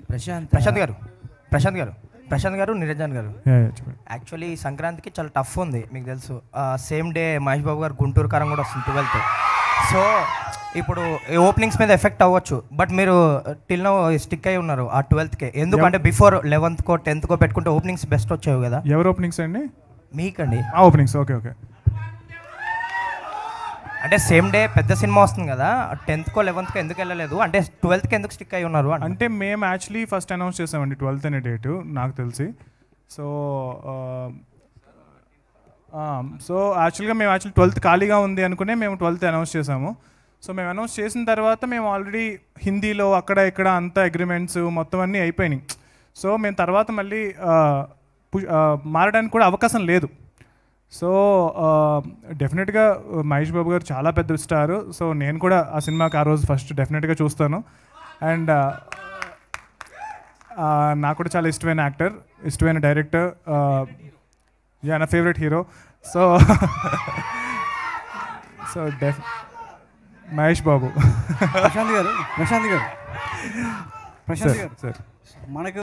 ప్రశాంత్ ప్రశాంత్ గారు ప్రశాంత్ గారు ప్రశాంత్ గారు నిరంజన్ గారు yeah, yeah, చెప్పండి యాక్చువల్లీ సంక్రాంతికి చాలా టఫ్ ఉంది మీకు తెలుసు సేమ్ డే మహేష్ బాబు గారు గుంటూరు కారం కూడా వస్తుంది ట్వెల్త్ సో ఇప్పుడు ఓపెనింగ్స్ మీద ఎఫెక్ట్ అవ్వచ్చు బట్ మీరు టిల్ నో స్టిక్ అయి ఉన్నారు ఆ ట్వెల్త్కే ఎందుకంటే బిఫోర్ లెవెన్త్కో టెన్త్కో పెట్టుకుంటే ఓపెనింగ్స్ బెస్ట్ వచ్చాయి కదా ఎవరు ఓపెనింగ్స్ అండి మీకండి ఆ ఓపెనింగ్స్ ఓకే ఓకే అంటే సేమ్ డే పెద్ద సినిమా వస్తుంది కదా టెన్త్కో లెవెన్త్కో ఎందుకు వెళ్ళలేదు అంటే ట్వెల్త్కి ఎందుకు స్టిక్ అయి ఉన్నారు అంటే అంటే మేము యాక్చువల్లీ ఫస్ట్ అనౌన్స్ చేసామండి ట్వెల్త్ అనే డేటు నాకు తెలిసి సో సో యాక్చువల్గా మేము యాక్చువల్ ట్వెల్త్ ఖాళీగా ఉంది అనుకునే మేము ట్వెల్త్ అనౌన్స్ చేసాము సో మేము అనౌన్స్ చేసిన తర్వాత మేము ఆల్రెడీ హిందీలో అక్కడ ఇక్కడ అంతా అగ్రిమెంట్స్ మొత్తం అన్నీ అయిపోయినాయి సో మేము తర్వాత మళ్ళీ ఆ, పు- ఆ, మారడానికి కూడా అవకాశం లేదు సో డెఫినెట్గా మహేష్ బాబు గారు చాలా పెద్ద స్టార్ సో నేను కూడా ఆ సినిమాకి ఆ రోజు ఫస్ట్ డెఫినెట్గా చూస్తాను అండ్ నాకు కూడా చాలా ఇష్టమైన యాక్టర్ ఇష్టమైన డైరెక్టర్ యా నా favourite hero so so def Mahesh Babu Prashanth garu Prashanth garu Prashanth sir గారు సార్ మనకు